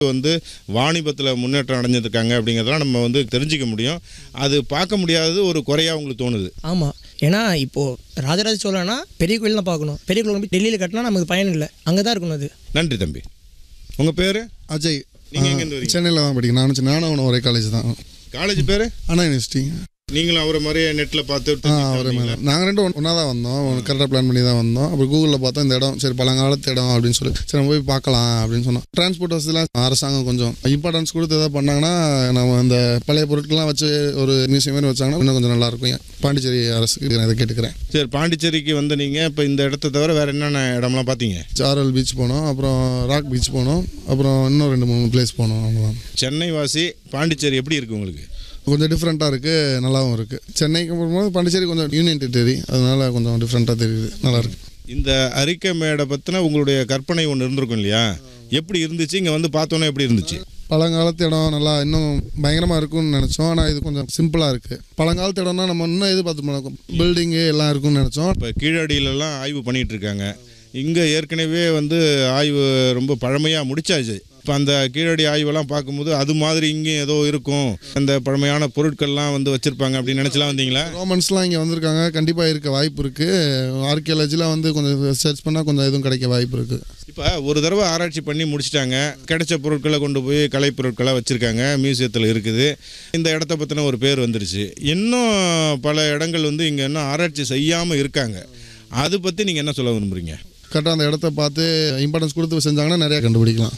வந்து வாணிபத்தில் முன்னேற்றம் அடைஞ்சிருக்காங்க அப்படிங்கிறதெல்லாம் நம்ம வந்து தெரிஞ்சிக்க முடியும் அது பார்க்க முடியாதது ஒரு குறையாக உங்களுக்கு தோணுது ஆமாம் ஏன்னா இப்போது ராஜராஜ சோழனா பெரிய கோயில் தான் பார்க்கணும் பெரிய கோயில் போய் டெல்லியில் கட்டினா நமக்கு பயன் இல்லை அங்கே தான் இருக்கணும் அது நன்றி தம்பி உங்கள் பேர் அஜய் நீங்க எங்கேருந்து வரீங்க? சென்னையில் தான் படிக்கிறேன் நானும் சென்னை நானும் அவனும் ஒரே காலேஜ் தான் காலேஜ் பேர் அண்ணா யூனிவர்சிட்டி நீங்களும் அவரை மாதிரியே நெட்டில் பார்த்து ஆ அவரே மாதிரி நாங்கள் ரெண்டும் ஒன்றா தான் வந்தோம் கரெக்டாக பிளான் பண்ணி தான் வந்தோம் அப்புறம் கூகுளில் பார்த்தா இந்த இடம் சரி பழங்காலத்து இடம் அப்படின்னு சொல்லி சரி நம்ம போய் பார்க்கலாம் அப்படின்னு சொன்னோம் டிரான்ஸ்போர்ட் வசதிலாம் அரசாங்கம் கொஞ்சம் இம்பார்ட்டன்ஸ் கொடுத்து எதாவது பண்ணாங்கன்னா நம்ம இந்த பழைய பொருட்கள்லாம் வச்சு ஒரு மியூசியம் மாதிரி வச்சாங்கன்னா இன்னும் கொஞ்சம் நல்லாயிருக்கும் பாண்டிச்சேரி அரசுக்கு நான் இதை கேட்டுக்கிறேன் சரி பாண்டிச்சேரிக்கு வந்து நீங்கள் இப்போ இந்த இடத்த தவிர வேறு என்னென்ன இடம்லாம் பார்த்தீங்க சாரல் பீச் போனோம் அப்புறம் ராக் பீச் போனோம் அப்புறம் இன்னும் ரெண்டு மூணு பிளேஸ் போனோம் அவ்வளோதான் சென்னை வாசி பாண்டிச்சேரி எப்படி இருக்குது உங்களுக்கு கொஞ்சம் டிஃப்ரெண்ட்டாக இருக்குது நல்லாவும் இருக்குது சென்னைக்கு போகும்போது பாண்டிச்சேரி கொஞ்சம் யூனியன் டெரிட்டரி அதனால கொஞ்சம் டிஃப்ரெண்ட்டாக தெரியுது நல்லா இருக்கு இந்த அரிக்கை மேடை பற்றின உங்களுடைய கற்பனை ஒன்று இருந்திருக்கும் இல்லையா எப்படி இருந்துச்சு இங்கே வந்து பார்த்தோன்னே எப்படி இருந்துச்சு பழங்காலத்து இடம் நல்லா இன்னும் பயங்கரமாக இருக்கும்னு நினச்சோம் ஆனால் இது கொஞ்சம் சிம்பிளாக இருக்குது பழங்காலத்து இடம்னா நம்ம இன்னும் எதிர்பார்த்து போனோம் பில்டிங்கு எல்லாம் இருக்கும்னு நினச்சோம் இப்போ கீழடியிலலாம் ஆய்வு பண்ணிகிட்டு இருக்காங்க இங்கே ஏற்கனவே வந்து ஆய்வு ரொம்ப பழமையாக முடிச்சாச்சு இப்போ அந்த கீழடி ஆய்வெல்லாம் பார்க்கும்போது அது மாதிரி இங்கேயும் ஏதோ இருக்கும் அந்த பழமையான பொருட்கள்லாம் வந்து வச்சுருப்பாங்க அப்படின்னு நினச்சலாம் வந்தீங்களா ரோமன்ஸ்லாம் இங்கே வந்திருக்காங்க கண்டிப்பாக இருக்க வாய்ப்பு இருக்குது ஆர்கியாலஜியில் வந்து கொஞ்சம் சர்ச் பண்ணால் கொஞ்சம் எதுவும் கிடைக்க வாய்ப்பு இருக்குது இப்போ ஒரு தடவை ஆராய்ச்சி பண்ணி முடிச்சிட்டாங்க கிடைச்ச பொருட்களை கொண்டு போய் கலைப் பொருட்களை வச்சுருக்காங்க மியூசியத்தில் இருக்குது இந்த இடத்த பற்றின ஒரு பேர் வந்துருச்சு இன்னும் பல இடங்கள் வந்து இங்கே இன்னும் ஆராய்ச்சி செய்யாமல் இருக்காங்க அது பற்றி நீங்கள் என்ன சொல்ல விரும்புகிறீங்க கரெக்டாக அந்த இடத்த பார்த்து இம்பார்ட்டன்ஸ் கொடுத்து செஞ்சாங்கன்னா நிறையா கண்டுபிடிக்கலாம்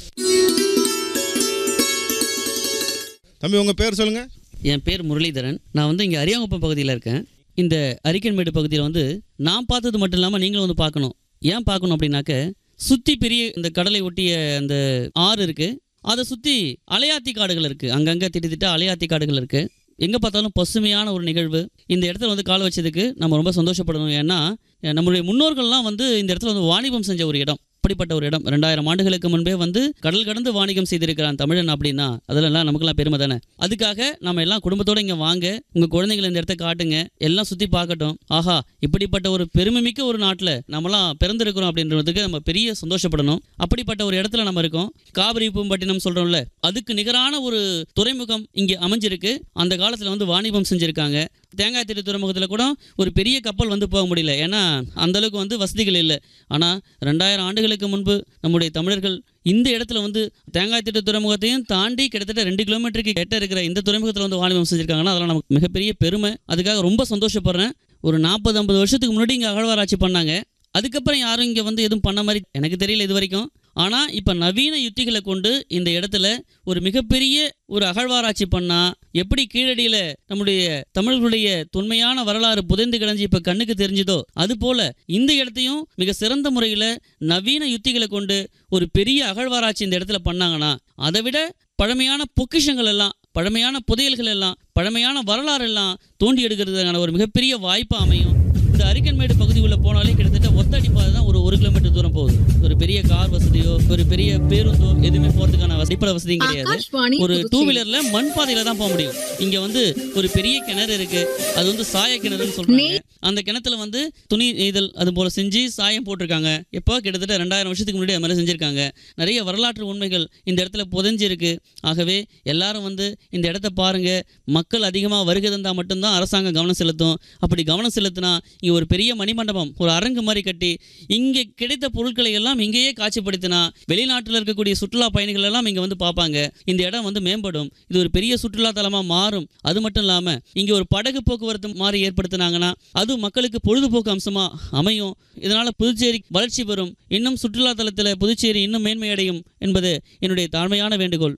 தம்பி உங்கள் பேர் சொல்லுங்கள் என் பேர் முரளிதரன் நான் வந்து இங்கே அரியாங்குப்பம் பகுதியில் இருக்கேன் இந்த அரிக்கன்மேடு பகுதியில் வந்து நான் பார்த்தது மட்டும் இல்லாமல் நீங்களும் வந்து பார்க்கணும் ஏன் பார்க்கணும் அப்படின்னாக்க சுற்றி பெரிய இந்த கடலை ஒட்டிய அந்த ஆறு இருக்குது அதை சுற்றி அலையாத்தி காடுகள் இருக்குது அங்கங்கே திட்டத்திட்ட அலையாத்தி காடுகள் இருக்குது எங்கே பார்த்தாலும் பசுமையான ஒரு நிகழ்வு இந்த இடத்துல வந்து கால் வச்சதுக்கு நம்ம ரொம்ப சந்தோஷப்படணும் ஏன்னா நம்மளுடைய முன்னோர்கள்லாம் வந்து இந்த இடத்துல வந்து வாணிபம் செஞ்ச ஒரு இடம் அப்படிப்பட்ட ஒரு இடம் ரெண்டாயிரம் ஆண்டுகளுக்கு முன்பே வந்து கடல் கடந்து வாணிகம் செய்திருக்கிறான் தமிழன் அப்படின்னா அதெல்லாம் நமக்கெல்லாம் பெருமை தானே அதுக்காக நம்ம எல்லாம் குடும்பத்தோட இங்க வாங்க உங்க குழந்தைங்களை இந்த இடத்த காட்டுங்க எல்லாம் சுத்தி பார்க்கட்டும் ஆஹா இப்படிப்பட்ட ஒரு பெருமைமிக்க ஒரு நாட்டில் நம்மலாம் பிறந்திருக்கிறோம் அப்படின்றதுக்கு நம்ம பெரிய சந்தோஷப்படணும் அப்படிப்பட்ட ஒரு இடத்துல நம்ம இருக்கோம் காவிரி பூம்பட்டினம் சொல்றோம்ல அதுக்கு நிகரான ஒரு துறைமுகம் இங்கே அமைஞ்சிருக்கு அந்த காலத்தில் வந்து வாணிபம் செஞ்சிருக்காங்க தேங்காய் திட்டு துறைமுகத்தில் கூட ஒரு பெரிய கப்பல் வந்து போக முடியல ஏன்னா அந்த அளவுக்கு வந்து வசதிகள் இல்லை ஆனால் ரெண்டாயிரம் ஆண்டுகளுக்கு முன்பு நம்முடைய தமிழர்கள் இந்த இடத்துல வந்து தேங்காய் திட்டு துறைமுகத்தையும் தாண்டி கிட்டத்தட்ட ரெண்டு கிலோமீட்டருக்கு எட்ட இருக்கிற இந்த துறைமுகத்தில் வந்து வாணிபம் செஞ்சிருக்காங்கன்னா அதெல்லாம் நமக்கு மிகப்பெரிய பெருமை அதுக்காக ரொம்ப சந்தோஷப்படுறேன் ஒரு நாற்பது ஐம்பது வருஷத்துக்கு முன்னாடி இங்கே அகழ்வாராய்ச்சி பண்ணாங்க அதுக்கப்புறம் யாரும் இங்கே வந்து எதுவும் பண்ண மாதிரி எனக்கு தெரியல இது வரைக்கும் ஆனால் இப்போ நவீன யுத்திகளை கொண்டு இந்த இடத்துல ஒரு மிகப்பெரிய ஒரு அகழ்வாராய்ச்சி பண்ணால் எப்படி கீழடியில் நம்முடைய தமிழர்களுடைய தொன்மையான வரலாறு புதைந்து கிடஞ்சி இப்போ கண்ணுக்கு தெரிஞ்சதோ அதுபோல் இந்த இடத்தையும் மிக சிறந்த முறையில் நவீன யுத்திகளை கொண்டு ஒரு பெரிய அகழ்வாராய்ச்சி இந்த இடத்துல பண்ணாங்கன்னா அதை விட பழமையான பொக்கிஷங்கள் எல்லாம் பழமையான புதையல்கள் எல்லாம் பழமையான வரலாறு எல்லாம் தோண்டி எடுக்கிறதுக்கான ஒரு மிகப்பெரிய வாய்ப்பு அமையும் இந்த அரிக்கன்மேடு பகுதி உள்ள போனாலே கிட்டத்தட்ட ஒத்தடி பாதை தான் ஒரு ஒரு கிலோமீட்டர் தூரம் போகுது ஒரு பெரிய கார் வசதியோ ஒரு பெரிய பேருந்தோ எதுவுமே போகிறதுக்கான அடிப்படை வசதியும் கிடையாது ஆகாஷ்வாணி ஒரு டூ புதுச்சேரி. வீலர்ல மண் பாதையில தான் போக முடியும் இங்க வந்து ஒரு பெரிய கிணறு இருக்கு அது வந்து சாய கிணறுன்னு சொல்றாங்க அந்த கிணத்துல வந்து துணி நெய்தல் அது போல செஞ்சு சாயம் போட்டிருக்காங்க எப்போ கிட்டத்தட்ட ரெண்டாயிரம் வருஷத்துக்கு முன்னாடி அது மாதிரி செஞ்சிருக்காங்க நிறைய வரலாற்று உண்மைகள் இந்த இடத்துல புதைஞ்சு இருக்கு ஆகவே எல்லாரும் வந்து இந்த இடத்த பாருங்க மக்கள் அதிகமாக வருகை தந்தால் மட்டும்தான் அரசாங்கம் கவனம் செலுத்தும் அப்படி கவனம் செலுத்தினா இங்கே ஒரு பெரிய மணிமண்டபம் ஒரு அரங்கு மாதிரி கட்டி இங்கே கிடைத்த பொருட்களை எல்லாம் இங்கேயே காட்சிப்படுத்தினா வெளிநாட்டில் இருக்கக்கூடிய சுற்றுலா பயணிகள் எல்லாம் இங்கே வந்து பார்ப்பாங்க இந்த இடம் வந்து மேம்படும் இது ஒரு பெரிய சுற்றுலா தலமாக மாறும் அது மட்டும் இல்லாமல் இங்கே ஒரு படகு போக்குவரத்து மாதிரி ஏற்படுத்தினாங்கன்னா அது மக்களுக்கு பொழுதுபோக்கு அம்சமாக அமையும் இதனால் புதுச்சேரி வளர்ச்சி பெறும் இன்னும் சுற்றுலா தலத்தில் புதுச்சேரி இன்னும் மேன்மையடையும் என்பது என்னுடைய தாழ்மையான வேண்டுகோள்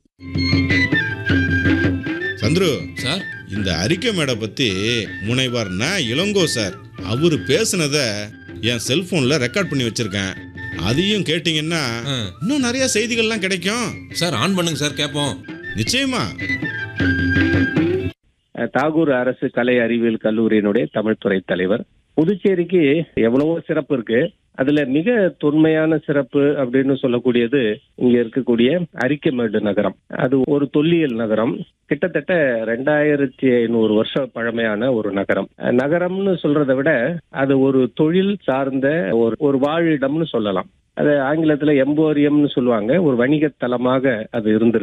சந்துரு சார் இந்த அறிக்கை மேடை பற்றி முனைவர் ந இளங்கோ சார் அவர் பேசுனதை என் செல்ஃபோனில் ரெக்கார்ட் பண்ணி வச்சுருக்கேன் அதையும் கேட்டிங்கன்னா ஆ. இன்னும் நிறைய செய்திகள்லாம் கிடைக்கும் சார் ஆன் பண்ணுங்க சார் கேட்போம் நிச்சயமா தாகூர் அரசு கலை அறிவியல் கல்லூரியினுடைய தமிழ்துறை தலைவர் புதுச்சேரிக்கு எவ்வளவோ சிறப்பு இருக்கு அதுல மிக தொன்மையான சிறப்பு அப்படின்னு சொல்லக்கூடியது இங்க இருக்கக்கூடிய அரிக்கமேடு நகரம் அது ஒரு தொல்லியல் நகரம் கிட்டத்தட்ட ரெண்டாயிரத்தி ஐநூறு வருஷம் பழமையான ஒரு நகரம் நகரம்னு சொல்றதை விட அது ஒரு தொழில் சார்ந்த ஒரு ஒரு வாழிடம்னு சொல்லலாம் அது ஆங்கிலத்துல எம்போரியம்னு சொல்லுவாங்க ஒரு வணிகத் தலமாக அது இருந்திருக்கு